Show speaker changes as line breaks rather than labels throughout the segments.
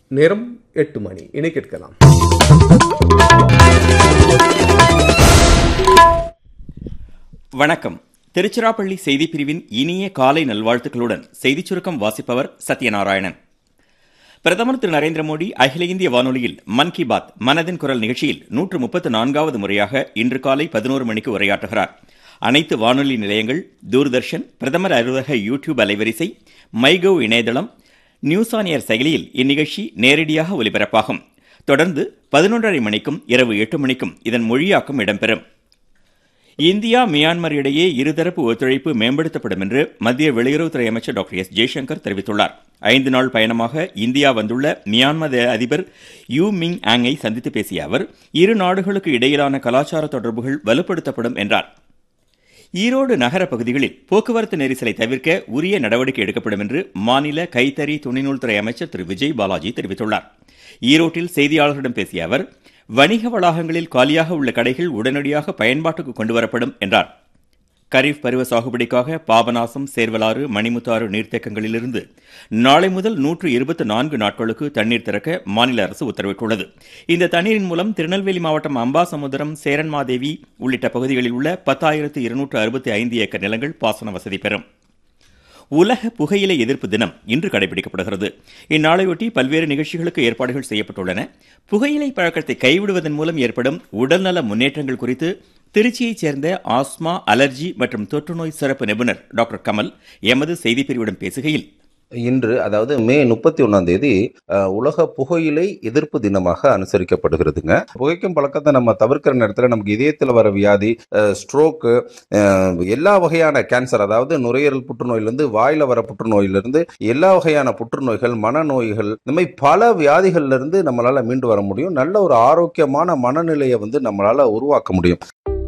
நேரம் எட்டு மணி இணை கேட்கலாம்
வணக்கம் திருச்சிராப்பள்ளி செய்திப் பிரிவின் இனிய காலை நல்வாழ்த்துக்களுடன் செய்திச் சுருக்கம் வாசிப்பவர் சத்யநாராயணன் பிரதமர் திரு நரேந்திர மோடி அகில இந்திய வானொலியில் மன் கி பாத் மனதின் குரல் நிகழ்ச்சியில் நூற்று முப்பத்து நான்காவது முறையாக இன்று காலை பதினோரு மணிக்கு உரையாற்றுகிறார் அனைத்து வானொலி நிலையங்கள் தூர்தர்ஷன் பிரதமர் அலுவலக யூ டியூப் அலைவரிசை மைகவ் இணையதளம் நியூஸ் ஆன் ஏர் செயலியில் இந்நிகழ்ச்சி நேரடியாக ஒலிபரப்பாகும் தொடர்ந்து பதினொன்றரை மணிக்கும் இரவு எட்டு மணிக்கும் இதன் மொழியாக்கம் இடம்பெறும் இந்தியா மியான்மர் இடையே இருதரப்பு ஒத்துழைப்பு மேம்படுத்தப்படும் என்று மத்திய வெளியுறவுத்துறை அமைச்சர் டாக்டர் எஸ் ஜெய்சங்கர் தெரிவித்துள்ளார் ஐந்து நாள் பயணமாக இந்தியா வந்துள்ள மியான்மர் அதிபர் யூ மிங் ஆங்கை சந்தித்து பேசிய அவர் இரு நாடுகளுக்கு இடையிலான கலாச்சார தொடர்புகள் வலுப்படுத்தப்படும் என்றார் ஈரோடு நகர பகுதிகளில் போக்குவரத்து நெரிசலை தவிர்க்க உரிய நடவடிக்கை எடுக்கப்படும் என்று மாநில கைத்தறி துணிநூல்துறை அமைச்சர் திரு விஜய் பாலாஜி தெரிவித்துள்ளார் ஈரோட்டில் செய்தியாளர்களிடம் பேசிய அவர் வணிக வளாகங்களில் காலியாக உள்ள கடைகள் உடனடியாக பயன்பாட்டுக்கு கொண்டுவரப்படும் என்றார் கரீஃப் பருவ சாகுபடிக்காக பாபநாசம் சேர்வலாறு மணிமுத்தாறு நீர்த்தேக்கங்களிலிருந்து நாளை முதல் நூற்று இருபத்தி நான்கு நாட்களுக்கு தண்ணீர் திறக்க மாநில அரசு உத்தரவிட்டுள்ளது இந்த தண்ணீரின் மூலம் திருநெல்வேலி மாவட்டம் அம்பாசமுத்திரம் சேரன்மாதேவி உள்ளிட்ட பகுதிகளில் உள்ள பத்தாயிரத்து இருநூற்று அறுபத்தி ஐந்து ஏக்கர் நிலங்கள் பாசன வசதி பெறும் உலக புகையிலை எதிர்ப்பு தினம் இன்று கடைபிடிக்கப்படுகிறது இந்நாளையொட்டி பல்வேறு நிகழ்ச்சிகளுக்கு ஏற்பாடுகள் செய்யப்பட்டுள்ளன புகையிலை பழக்கத்தை கைவிடுவதன் மூலம் ஏற்படும் உடல்நல முன்னேற்றங்கள் குறித்து திருச்சியைச் சேர்ந்த ஆஸ்மா அலர்ஜி மற்றும் தொற்றுநோய் சிறப்பு நிபுணர் டாக்டர் கமல் எமது செய்திப்பிரிவிடம் பேசுகையில்
இன்று அதாவது மே முப்பத்தி ஒன்னாம் தேதி அஹ், உலக புகையிலை எதிர்ப்பு தினமாக அனுசரிக்கப்படுகிறதுங்க புகைக்கும் பழக்கத்தை நம்ம தவிர்க்கிற நேரத்தில் நமக்கு இதயத்தில் வர வியாதி ஸ்ட்ரோக்கு எல்லா வகையான கேன்சர் அதாவது நுரையீரல் புற்றுநோயிலிருந்து வாயில வர புற்றுநோயிலிருந்து எல்லா வகையான புற்றுநோய்கள் மனநோய்கள் இந்த மாதிரி பல வியாதிகள்ல இருந்து நம்மளால மீண்டு வர முடியும் நல்ல ஒரு ஆரோக்கியமான மனநிலையை வந்து நம்மளால உருவாக்க முடியும்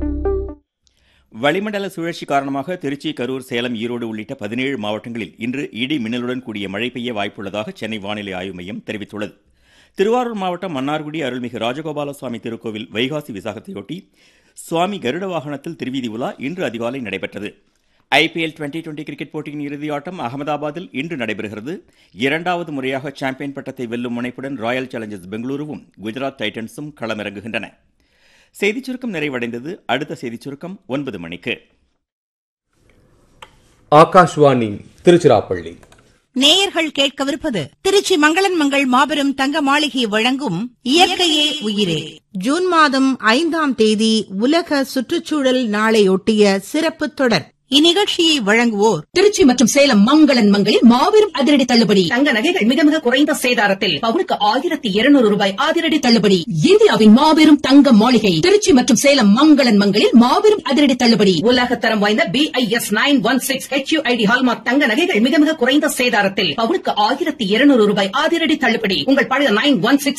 வளிமண்டல சுழற்சி காரணமாக திருச்சி கரூர் சேலம் ஈரோடு உள்ளிட்ட பதினேழு மாவட்டங்களில் இன்று இடி மின்னலுடன் கூடிய மழை பெய்ய வாய்ப்புள்ளதாக சென்னை வானிலை ஆய்வு மையம் தெரிவித்துள்ளது திருவாரூர் மாவட்டம் மன்னார்குடி அருள்மிகு ராஜகோபால சுவாமி திருக்கோவில் வைகாசி விசாகத்தையொட்டி சுவாமி கருட வாகனத்தில் திருவீதி உலா இன்று அதிகாலை நடைபெற்றது ஐபிஎல் டுவெண்டி டுவெண்டி கிரிக்கெட் போட்டியின் இறுதி ஆட்டம் அகமதாபாத்தில் இன்று நடைபெறுகிறது இரண்டாவது முறையாக சாம்பியன் பட்டத்தை வெல்லும் முனைப்புடன் ராயல் சேலஞ்சர்ஸ் பெங்களூருவும் குஜராத் டைட்டன்ஸும் களமிறங்குகின்றன செய்திச் சுருக்கம் நிறைவடைந்தது அடுத்த செய்திச் சுருக்கம் ஒன்பது மணிக்கு
ஆகாஷ்வாணி திருச்சிராப்பள்ளி
நேயர்கள் கேட்கவிருப்பது திருச்சி மங்களன் மங்கள் மாபெரும் தங்க மாளிகை வழங்கும் இயற்கையே உயிரே ஜூன் மாதம் ஐந்தாம் தேதி உலக சுற்றுச்சூழல் நாளையொட்டிய சிறப்பு தொடர் இந்நிகழ்ச்சியை வழங்குவோர்
திருச்சி மற்றும் சேலம் மங்களன் மங்களில் மாபெரும் அதிரடி தள்ளுபடி தங்க நகைகள் மிக மிக குறைந்த சேதாரத்தில் பவுனுக்கு ஆயிரத்தி இருநூறு ரூபாய் அதிரடி தள்ளுபடி இந்தியாவின் மாபெரும் தங்க மாளிகை திருச்சி மற்றும் சேலம் மங்களன் மங்களில் மாபெரும் அதிரடி தள்ளுபடி உலகத்தரம் வாய்ந்த B I S nine one six H ID hallmark தங்க நகைகள் மிக மிக குறைந்த சேதாரத்தில் பவுனுக்கு ஆயிரத்தி இருநூறு ரூபாய் அதிரடி தள்ளுபடி உங்கள் பழைய நைன் ஒன் சிக்ஸ்